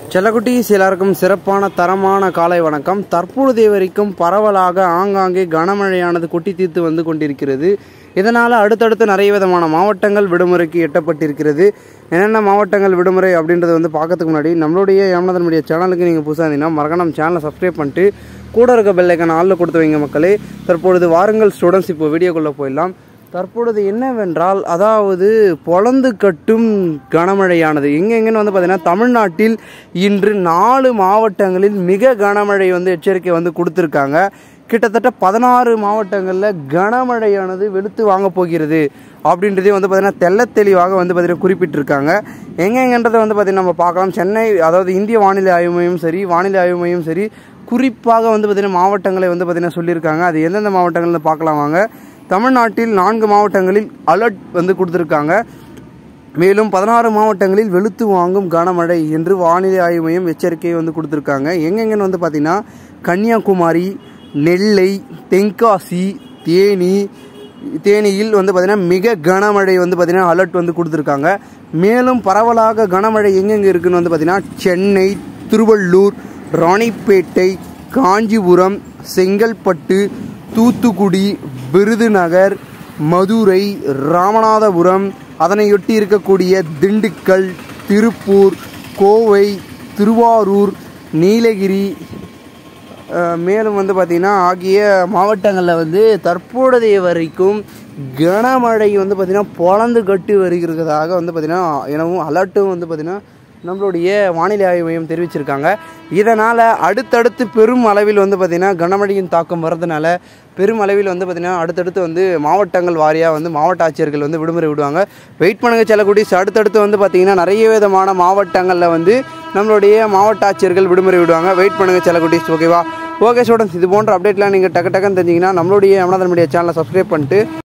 செல்லக்குட்டீஸ் எல்லாருக்கும் சிறப்பான தரமான காலை வணக்கம் தற்பொழுதைய வரைக்கும் பரவலாக ஆங்காங்கே கனமழையானது கொட்டி தீர்த்து வந்து கொண்டிருக்கிறது இதனால் அடுத்தடுத்து நிறைய விதமான மாவட்டங்கள் விடுமுறைக்கு எட்டப்பட்டிருக்கிறது என்னென்ன மாவட்டங்கள் விடுமுறை அப்படின்றத வந்து பார்க்கறதுக்கு முன்னாடி நம்மளுடைய ஏமநாதன் மீடியா சேனலுக்கு நீங்கள் புதுசாக இருந்தீங்கன்னா மறக்காம நம்ம சேனலை சப்ஸ்கிரைப் பண்ணிட்டு கூட இருக்க பெல்லைக்கான ஆளில் கொடுத்து வைங்க மக்களே தற்பொழுது வாருங்கள் ஸ்டூடெண்ட்ஸ் இப்போ வீடியோக்குள்ளே போயிடலாம் தற்பொழுது என்னவென்றால் அதாவது பொழந்து கட்டும் கனமழையானது எங்கெங்கன்னு வந்து பார்த்தீங்கன்னா தமிழ்நாட்டில் இன்று நாலு மாவட்டங்களில் மிக கனமழை வந்து எச்சரிக்கை வந்து கொடுத்துருக்காங்க கிட்டத்தட்ட பதினாறு மாவட்டங்களில் கனமழையானது வெளுத்து வாங்க போகிறது அப்படின்றதே வந்து பார்த்திங்கன்னா தெள்ள தெளிவாக வந்து பார்த்திங்கன்னா குறிப்பிட்டிருக்காங்க எங்கெங்கன்றதை வந்து பார்த்திங்கன்னா நம்ம பார்க்கலாம் சென்னை அதாவது இந்திய வானிலை ஆய்வு மையம் சரி வானிலை ஆய்வு மையம் சரி குறிப்பாக வந்து பார்த்திங்கன்னா மாவட்டங்களை வந்து பார்த்திங்கன்னா சொல்லியிருக்காங்க அது எந்தெந்த மாவட்டங்கள்னு பார்க்கலாம் வாங்க தமிழ்நாட்டில் நான்கு மாவட்டங்களில் அலர்ட் வந்து கொடுத்துருக்காங்க மேலும் பதினாறு மாவட்டங்களில் வெளுத்து வாங்கும் கனமழை என்று வானிலை ஆய்வு மையம் எச்சரிக்கை வந்து கொடுத்துருக்காங்க எங்கெங்கன்னு வந்து பார்த்திங்கன்னா கன்னியாகுமரி நெல்லை தென்காசி தேனி தேனியில் வந்து பார்த்திங்கன்னா மிக கனமழை வந்து பார்த்திங்கன்னா அலர்ட் வந்து கொடுத்துருக்காங்க மேலும் பரவலாக கனமழை எங்கெங்கே இருக்குன்னு வந்து பார்த்திங்கன்னா சென்னை திருவள்ளூர் ராணிப்பேட்டை காஞ்சிபுரம் செங்கல்பட்டு தூத்துக்குடி விருதுநகர் மதுரை ராமநாதபுரம் அதனையொட்டி இருக்கக்கூடிய திண்டுக்கல் திருப்பூர் கோவை திருவாரூர் நீலகிரி அஹ், மேலும் வந்து பார்த்திங்கன்னா ஆகிய மாவட்டங்களில் வந்து தற்போதைய வரைக்கும் கனமழை வந்து பார்த்திங்கன்னா பொழந்து கட்டி வருகிறதாக வந்து பார்த்திங்கன்னா எனவும் அலர்ட்டும் வந்து பார்த்திங்கன்னா நம்மளுடைய வானிலை ஆய்வு மையம் தெரிவிச்சிருக்காங்க இதனால் அடுத்தடுத்து பெரும் அளவில் வந்து பார்த்திங்கன்னா கனமழையின் தாக்கம் வர்றதுனால பெரும் அளவில் வந்து பார்த்திங்கன்னா அடுத்தடுத்து வந்து மாவட்டங்கள் வாரியாக வந்து மாவட்ட ஆட்சியர்கள் வந்து விடுமுறை விடுவாங்க வெயிட் பண்ணுங்க செல்லக்கூடிய அடுத்தடுத்து வந்து பார்த்திங்கன்னா நிறைய விதமான மாவட்டங்களில் வந்து நம்மளுடைய மாவட்ட ஆட்சியர்கள் விடுமுறை விடுவாங்க வெயிட் பண்ணுங்க செல்லக்குட்டீஸ் ஓகேவா ஓகே ஸ்டூடெண்ட்ஸ் இது போன்ற அப்டேட்லாம் நீங்கள் டக்கு டக்குன்னு தெரிஞ்சிங்கன்னா நம்மளுடைய அமனாதன் மீடியா சேனலை சப்ஸ்கிரைப் பண்ணிட்டு